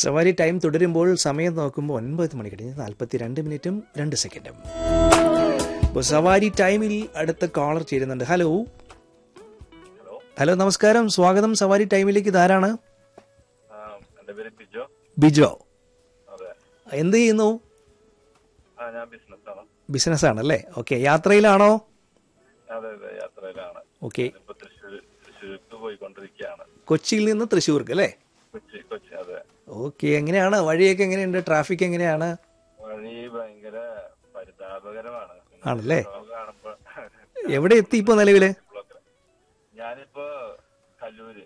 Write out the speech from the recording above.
സവാരി ടൈം തുടരുമ്പോൾ സമയം നോക്കുമ്പോൾ ഒൻപത് മണി കഴിഞ്ഞ് നാൽപ്പത്തി രണ്ട് മിനിറ്റും രണ്ട് സെക്കൻഡും ഇപ്പോൾ സവാരി ടൈമിൽ അടുത്ത കോളർ ചേരുന്നുണ്ട് ഹലോ ഹലോ ഹലോ നമസ്കാരം സ്വാഗതം സവാരി ടൈമിലേക്ക് ഇതാരാണ് ആ, എന്റെ പേര് ബിജോ ബിജോ അതെ എന്ത് ചെയ്യുന്നു ആ ഞാൻ ബിസിനസ്സാണ് ബിസിനസ് ആണല്ലേ ഓക്കെ യാത്രയിലാണോ അതെ അതെ യാത്രയിലാണ് ഓക്കെ ഇപ്പൊ തൃശ്ശൂർ തൃശ്ശൂർക്ക് പോയിക്കൊണ്ടിരിക്കുകയാണ് കൊച്ചിയിൽ നിന്ന് തൃശ്ശൂർക്ക് അല്ലേ കൊച്ചി കൊച്ചി അതെ ഓക്കെ എങ്ങനെയാണ് വഴിയൊക്കെ എങ്ങനെയുണ്ട് ട്രാഫിക് എങ്ങനെയാണ് വഴി ഭയങ്കര പരിതാപകരമാണ് ആണല്ലേ? കാണുമ്പോ എവിടെ എത്തി ഇപ്പോൾ നിലവില്